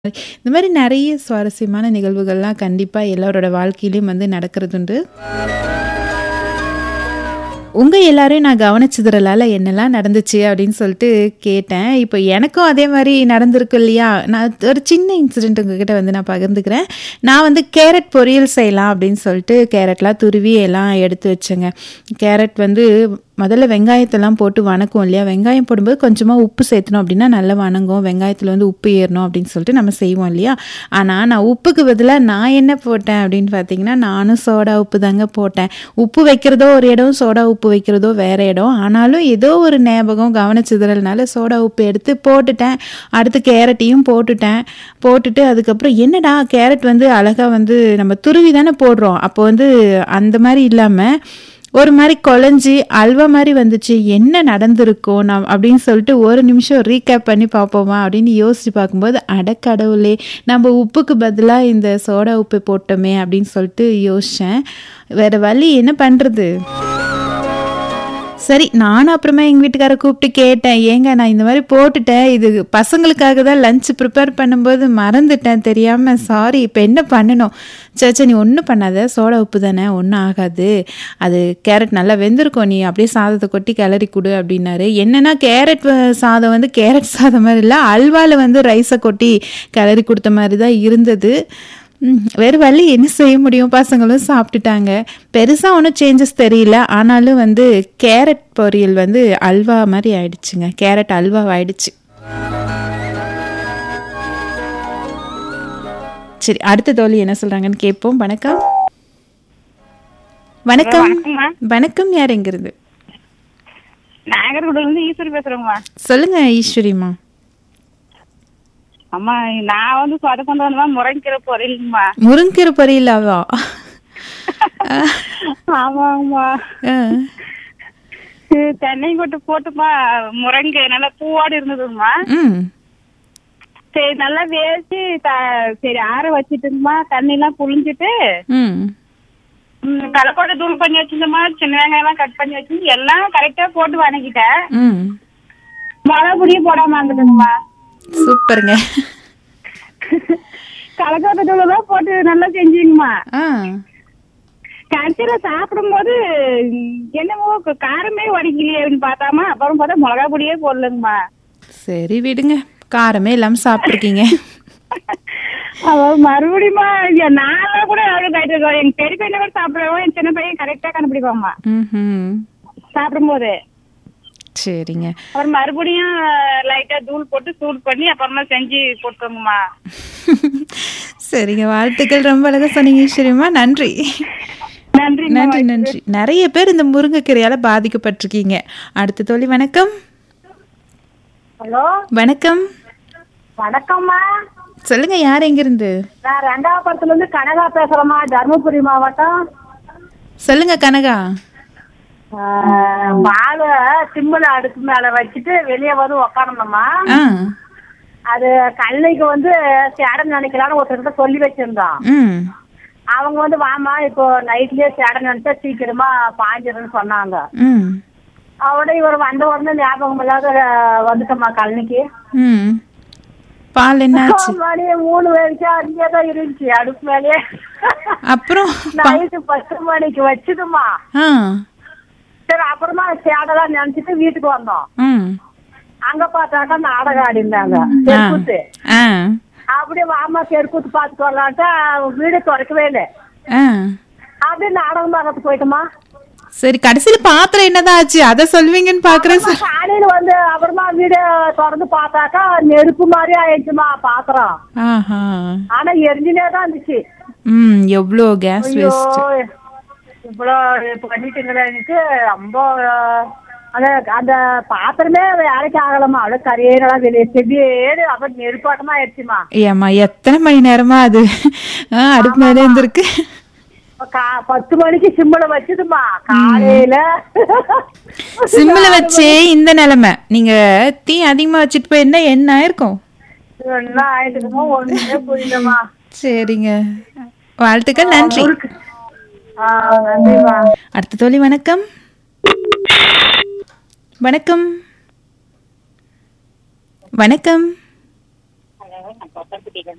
இந்த மாரி நெறைய சுவாரஸ்யமான நிகழ்வுகள்லாம் கண்டிப்பா எல்லாரோட வாழ்க்கையிலயும் வந்து நடக்கிறதுண்டு. உங்க எல்லாரையும் நான் கவனிச்சதுறலால என்னலாம் நடந்துச்சு அப்படின்னு சொல்லிட்டு கேட்டேன். இப்போ எனக்கும் அதே மாரி நடந்திருக்கு இல்லையா? நான் ஒரு சின்ன இன்சிடென்ட் உங்ககிட்ட வந்து நான் பகிர்ந்துக்கிறேன். நான் வந்து கேரட் பொரியல் செய்யலாம் அப்படின்னு சொல்லிட்டு கேரட்லாம் துருவி எல்லாம் எடுத்து வச்சேங்க. கேரட் வந்து முதல்ல வெங்காயத்தெல்லாம் போட்டு வணக்குவோம் இல்லையா? வெங்காயம் போடும்போது கொஞ்சமா உப்பு சேர்த்தணும் அப்படின்னா நல்லா வணங்கும். வெங்காயத்துல வந்து உப்பு ஏறணும் அப்படின்னு சொல்லிட்டு நம்ம செய்வோம் இல்லையா? ஆனா நான் உப்புக்கு பதிலா நான் என்ன போட்டேன் அப்படின்னு பார்த்தீங்கன்னா, நானும் சோடா உப்பு தாங்க போட்டேன். உப்பு வைக்கிறதோ ஒரு இடம், சோடா உப்பு வைக்கிறதோ வேற இடம். ஆனாலும் ஏதோ ஒரு ஞாபகம் கவனச்சிதறல்னால சோடா உப்பு எடுத்து போட்டுட்டேன். அடுத்து கேரட்டையும் போட்டுட்டேன். போட்டுட்டு அதுக்கப்புறம் என்னடா கேரட் வந்து அழகா வந்து நம்ம துருவி தானே போடுறோம். அப்போ வந்து அந்த மாரி இல்லாம ஒரு மாரி குழஞ்சு அல்வா மாரி வந்துச்சு. என்ன நடந்திருக்கும்? நான் அப்படின்னு சொல்லிட்டு ஒரு நிமிஷம் ரீகேப் பண்ணி பார்ப்போமா அப்படின்னு யோசிச்சு பார்க்கும்போது, அட கடவுளே! நம்ம உப்புக்கு பதிலா இந்த சோடா உப்பு போட்டோமே அப்படின்னு சொல்லிட்டு யோசிச்சேன். வேற வழி என்ன பண்றது? சரி நானும் அப்புறமா எங்க வீட்டுக்காரர கூப்பிட்டு கேட்டேன். ஏங்க நான் இந்த மாரி போட்டுட்டேன். இது பசங்களுக்காக தான் லஞ்ச் ப்ரிப்பேர் பண்ணும்போது மறந்துட்டேன் தெரியாம. சாரி இப்ப என்ன பண்ணணும்? ச்சே ச்சே நீ ஒண்ணும் பண்ணாத. சோடா உப்பு தானே ஒண்ணும் ஆகாது. அது கேரட் நல்லா வெந்திருக்கும். நீ அப்படியே சாதத்த கொட்டி கிளறி குடு அப்படின்னாரு. என்னன்னா கேரட் வ சாதம் வந்து கேரட் சாதம் மாரி இல்ல. அல்வால வந்து ரைஸ கொட்டி கிளறி குடுத்த மாரி தான் இருந்தது. ம் வேற வழி என்ன செய்ய முடியும்? பசங்களும் சாப்பிட்டுட்டாங்க. பெருசா ஒண்ணும் சேஞ்சஸ் தெரியல. ஆனாலும் வந்து கேரட் பொரியல் வந்து அல்வா மாரி ஆயிடுச்சுங்க. கேரட் அல்வாவாயிடுச்சு. சரி அடுத்த தோழி என்ன சொல்றாங்கன்னு கேட்போம். வணக்கம். வணக்கம். வணக்கம்மா. வணக்கம் யார் எங்கிருந்து? நாகர்கோவில்ல இருந்து ஈஸ்வரி பேசுறேங்கம்மா சொல்லுங்க ஈஸ்வரிம்மா. அம்மா நான் வந்து சொத கொண்டு வந்தமா முறைக்கிற பொரியலுங்கம்மா முருங்கீரை பொரியலாவா? ஆமாங்கம்மா ஆ. தென்னை கொட்டு போட்டுமா முருங்கை நல்லா பூவோடு இருந்ததுங்கம்மா ம். சரி நல்லா வேசி த- சரி ஆற வச்சுட்டுங்கம்மா தண்ணி எல்லாம் புழிஞ்சிட்டு ம். ம், கலக்கோட்டை தூள் பண்ணி வச்சிருந்தோம்மா சின்ன வெங்காயம் எல்லாம் கட் பண்ணி வச்சிருந்து எல்லாம் கரெக்டா போட்டு வணக்கிட்டேன் ம். மிளகா பொடியே போடாம இருந்ததுங்கம்மா சூப்பருங்க. கலக்கோட்டை தூள் எல்லாம் போட்டு நல்லா செஞ்சுங்கம்மா ஆ. கடைசியில சாப்பிடும்போது என்னமோ க- காரமே வடிக்கலையேன்னு பார்த்தாமா அப்புறம் பார்த்தா மிளகா பொடியே போடலங்கம்மா சரி விடுங்க. காரமே இல்லாம சாப்பிட்டுருக்கீங்க. அவ மறுபடியுமா நான் கூட கரெக்டா எங்க பெரிய பையனை கூட சாப்பிடுவோம் என் சின்ன பையன் கரெக்டா கண்டுபிடிப்பாம்மா ம்ஹும். சாப்பிடும்போது சரிங்க. அப்புறம் மறுபடியும் லைட்டா தூள் போட்டு சூடு பண்ணி அப்புறமா செஞ்சு போட்டுக்கோங்கம்மா சரிங்க. வாழ்த்துக்கள் ரொம்ப அழகா சொன்னீங்க ஈஸ்வரியம்மா. நன்றி. நன்றி நன்றி நன்றி. நெறைய பேர் இந்த முருங்கைக்கீரையால பாதிக்கப்பட்டிருக்கீங்க. அடுத்த தோழி வணக்கம். ஹலோ வணக்கம். வணக்கம்மா சொல்லுங்க யார் எங்கிருந்து? நான் ரெண்டாவதுல இருந்து கனகா பேசுறேம்மா தருமபுரி மாவட்டம் சொல்லுங்க கனகா. மாலை சிம்மில் அடுப்பு மேல வச்சுட்டு வெளியே வந்து உக்காரணும்மா ஆ. அது கல்லைக்கு வந்து சேடம் நினைக்கலாம்னு ஒருத்தர்கிட்ட சொல்லி வச்சிருந்தோம் ம். அவங்க வந்து வாமா இப்போ நைட்லயே சேடம் நினைச்சா சீக்கிரமா பாஞ்சிருன்னு சொன்னாங்க ம். அவட இவர் வந்த உடனே ஞாபகம் இல்லாத வந்துட்டோமா கழனிக்கு ம். பால் என்னாச்சு? மணி மூணு வரைக்கும் அங்கேயே தான் இருந்துச்சு அடுப்பு மேலேயே அப்புறம் பா- நைட்டு பத்து மணிக்கு வச்சுதுமா ஆ. சரி அப்புறமா சேடெல்லாம் நினைச்சிட்டு வீட்டுக்கு வந்தோம் ம். அங்க பார்த்தாக்கா நாடகம் ஆடி இருந்தாங்க ஆ. தெருக்கூத்து ஆ. அப்படியே வாமா தெருக்கூத்து பார்த்துட்டு வரலான்ட்டா வீடு திறக்கவே இல்லை ஆ. அப்படியே நாடகம் பார்க்கறது போயிட்டோமா சரி கடைசியில பாத்திரம் என்னதான் ஆச்சு? அத சொல்வீங்கன்னு பாக்குறேன் சார். காலையில வந்து அப்புறமா வீடு திறந்து பார்த்தாக்கா நெருப்பு மாதிரி ஆயிடுச்சுமா பாத்திரம் ஆஹா. ஆனா எரிஞ்சுனே தான் இருந்துச்சு ம் எவ்வளோ கேஸ் ஐயோ வேஸ்ட். இவ்வளோ இப்ப பண்ணிட்டுங்களேன்னுட்டு ரொம்ப அந்த அந்த பாத்திரமே வேலைக்கு ஆகலமா அவ்வளவு கரையேறலாம் வெளியே செடியேடு அப்புறம் நெருப்பாட்டமா ஆயிடுச்சுமா ஏம்மா எத்தனை மணி நேரமா அது ஆ, அடுப்பு மேலே இருந்திருக்கு கா- பத்து மணிக்கு சிம்மில வச்சுதுமா காலையில சிம்மில் வச்சே இந்த நிலைமை நீங்க தீ அதிகமா வச்சுட்டு போய் என்ன என்ன ஆயிருக்கும் என்ன ஆயிட்டுக்குமோ ஒண்ணுமே புரியலமா சரிங்க வாழ்த்துக்கள் நன்றி ஆ, நன்றிமா அடுத்த தோழி வணக்கம் வணக்கம் வணக்கம்